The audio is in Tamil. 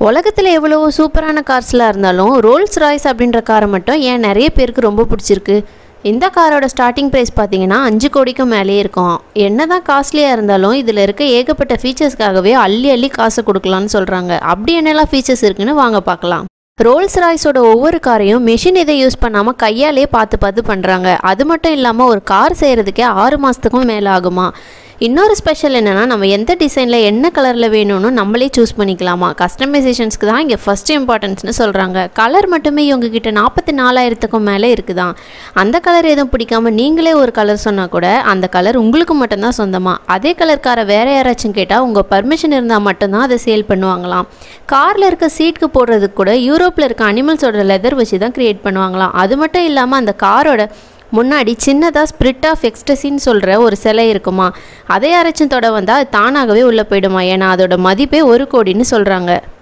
உலகத்தில் எவ்வளவோ சூப்பரான கார்ஸ்லாம் இருந்தாலும் ரோல்ஸ் ராய்ஸ் அப்படின்ற காரை மட்டும் ஏன் நிறைய பேருக்கு ரொம்ப பிடிச்சிருக்கு இந்த காரோட ஸ்டார்டிங் ப்ரைஸ் பார்த்தீங்கன்னா அஞ்சு கோடிக்கும் மேலேயே இருக்கும் என்ன தான் காஸ்ட்லியாக இருந்தாலும் இதில் இருக்க ஏகப்பட்ட ஃபீச்சர்ஸ்க்காகவே அள்ளி அள்ளி காசு கொடுக்கலான்னு சொல்கிறாங்க அப்படி என்னெல்லாம் ஃபீச்சர்ஸ் இருக்குன்னு வாங்க பார்க்கலாம் ரோல்ஸ் ராய்ஸோட ஒவ்வொரு காரையும் மெஷின் இதை யூஸ் பண்ணாமல் கையாலே பார்த்து பார்த்து பண்ணுறாங்க அது மட்டும் இல்லாமல் ஒரு கார் செய்கிறதுக்கே ஆறு மாதத்துக்கும் மேலே ஆகுமா இன்னொரு ஸ்பெஷல் என்னென்னா நம்ம எந்த டிசைனில் என்ன கலரில் வேணும்னு நம்மளே சூஸ் பண்ணிக்கலாமா கஸ்டமைசேஷன்ஸ்க்கு தான் இங்கே ஃபஸ்ட் இம்பார்ட்டன்ஸ்னு சொல்கிறாங்க கலர் மட்டுமே இவங்க கிட்ட நாற்பத்தி நாலாயிரத்துக்கும் மேலே இருக்குதான் அந்த கலர் எதுவும் பிடிக்காம நீங்களே ஒரு கலர் சொன்னால் கூட அந்த கலர் உங்களுக்கு மட்டும்தான் சொந்தமா அதே கலர் காரை வேற யாராச்சும் கேட்டால் உங்கள் பர்மிஷன் இருந்தால் மட்டும்தான் அதை சேல் பண்ணுவாங்களாம் காரில் இருக்க சீட்டுக்கு போடுறதுக்கு கூட யூரோப்பில் இருக்க அனிமல்ஸோட லெதர் வச்சு தான் க்ரியேட் பண்ணுவாங்களாம் அது மட்டும் இல்லாமல் அந்த காரோட முன்னாடி சின்னதாக ஸ்பிரிட் ஆஃப் எக்ஸ்டசின்னு சொல்கிற ஒரு சிலை இருக்குமா அதை யாராச்சும் தொட வந்தால் அது தானாகவே உள்ளே போயிடுமா ஏன்னா அதோட மதிப்பே ஒரு கோடின்னு சொல்கிறாங்க